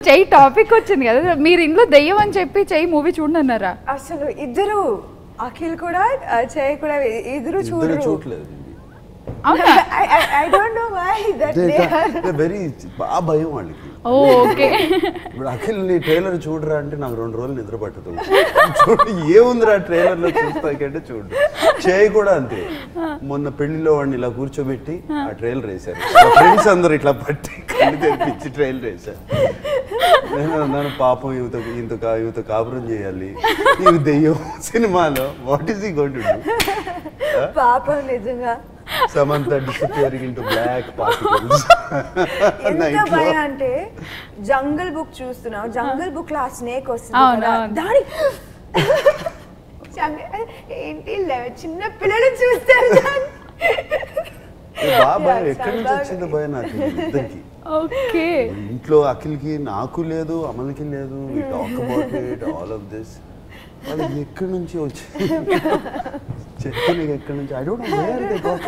చెయ్యి టాపిక్ వచ్చింది కదా మీరు ఇంట్లో దెయ్యం అని చెప్పి చెయ్యి మూవీ చూడనన్నారా అసలు ఇద్దరు అఖిల్ కూడా ఆ, చేయ కూడా ఇద్దరు ఇద్దరు చూడరు చూడలేదు అవునా I don't know why that they are very బాగా భయం వాళ్ళకి ఓ ఓకే ఇప్పుడు అఖిల్ నీ ట్రైలర్ చూడరా అంటే నాకు రెండు రోజులు నిద్ర పట్టదు చూడు ఏముందిరా ట్రైలర్ లో చూస్తాకంటే చూడు చేయి కూడా అంతే మొన్న పెళ్లిలో వాడిని ఇలా కూర్చోబెట్టి ఆ ట్రైలర్ వేశారు ఫ్రెండ్స్ అందరు ఇట్లా పట్టి కళ్ళు తెప్పించి ట్రైలర్ వేశారు నేను అన్నాను పాపం యువత ఇంత కా యువత కాపురం చేయాలి ఇవి దెయ్యం సినిమాలో what is he going to do పాపం నిజంగా Samantha disappearing into black particles ఎంత భయం అంటే జంగల్ బుక్ చూస్తున్నావు జంగల్ బుక్ లో ఆ స్నేక్ వస్తుంది అవును, కదా, అవును. దాని జంగ- ఏంటి లె- చిన్న పిల్లలు చూస్తారు దాన్ని. బాబా Yeah, ఎక్కడి నుంచి చాలా వచ్చింది భయం నాకు ఇద్దరికి ఓకే ఇంట్లో అఖిల్కి నాకు లేదు అమల్కి లేదు talk about it all of this వాళ్ళకి ఎక్కడి నుంచి వచ్చి చెప్పి నీకు ఎక్కడి నుంచి I don't know where they got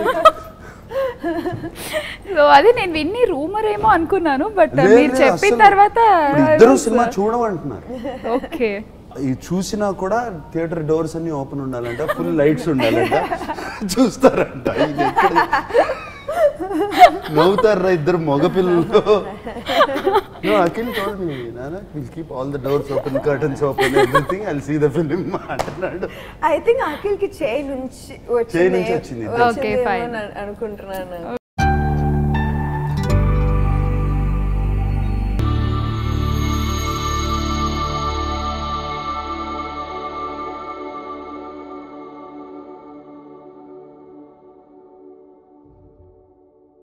so అది నేను విన్ని రూమర్ ఏమో అనుకున్నాను బట్ మీరు చెప్పిన తర్వాత ఇద్దరు సినిమా చూడమంటున్నారు ఓకే ఈ చూసినా కూడా థియేటర్ డోర్స్ అన్ని ఓపెన్ ఉండాలంట ఫుల్ లైట్స్ ఉండాలంట చూస్తారంట ఇది ఎక్కడ నవ్వుతారా ఇద్దరు మగపిల్లలు నో అఖిల్ టోల్డ్ మీ నాన్న will keep all the doors open curtains open everything I'll see the film అంటున్నాడు ఐ థింక్ అఖిల్ కి చేయి నుంచి చేయి నుంచి వచ్చింది. వచ్చిందేమో Okay, fine. అని అనుకుంటున్నాను